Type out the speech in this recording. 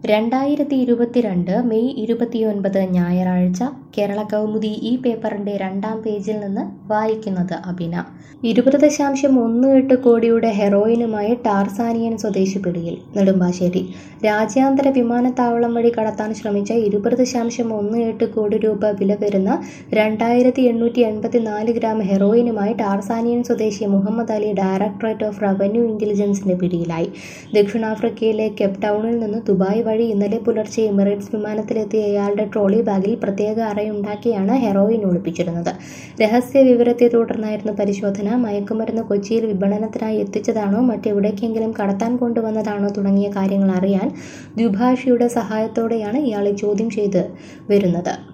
രണ്ടായിരത്തി ഇരുപത്തിരണ്ട് മെയ് ഇരുപത്തിയൊൻപത് ഞായറാഴ്ച കേരള കൗമുദി ഈ പേപ്പറിന്റെ രണ്ടാം പേജിൽ നിന്ന് വായിക്കുന്നത് അഭിന ഇരുപത് ദശാംശം ഒന്ന് എട്ട് കോടിയുടെ ഹെറോയിനുമായി ടാർസാനിയൻ സ്വദേശി പിടിയിൽ നെടുമ്പാശ്ശേരി രാജ്യാന്തര വിമാനത്താവളം വഴി കടത്താൻ ശ്രമിച്ച ഇരുപത് ദശാംശം ഒന്ന് എട്ട് കോടി രൂപ വില വരുന്ന രണ്ടായിരത്തി എണ്ണൂറ്റി എൺപത്തി നാല് ഗ്രാം ഹെറോയിനുമായി ടാർസാനിയൻ സ്വദേശി Muhammad Ali directorate of revenue ഇന്റലിജൻസിന്റെ പിടിയിലായി ദക്ഷിണാഫ്രിക്കയിലെ കേപ്പ് ടൗണിൽ നിന്ന് ദുബായ് വഴി ഇന്നലെ പുലർച്ചെ എമിറേറ്റ്സ് വിമാനത്തിലെത്തിയ ഇയാളുടെ ട്രോളി ബാഗിൽ പ്രത്യേക അറയുണ്ടാക്കിയാണ് ഹെറോയിൻ ഒളിപ്പിച്ചിരുന്നത് രഹസ്യ വിവരത്തെ തുടർന്നായിരുന്നു പരിശോധന മയക്കുമരുന്ന് കൊച്ചിയിൽ വിപണനത്തിനായി എത്തിച്ചതാണോ മറ്റെവിടേക്കെങ്കിലും കടത്താൻ കൊണ്ടുവന്നതാണോ തുടങ്ങിയ കാര്യങ്ങൾ അറിയാൻ ദ്വിഭാഷിയുടെ സഹായത്തോടെയാണ് ഇയാളെ ചോദ്യം ചെയ്ത് വരുന്നത്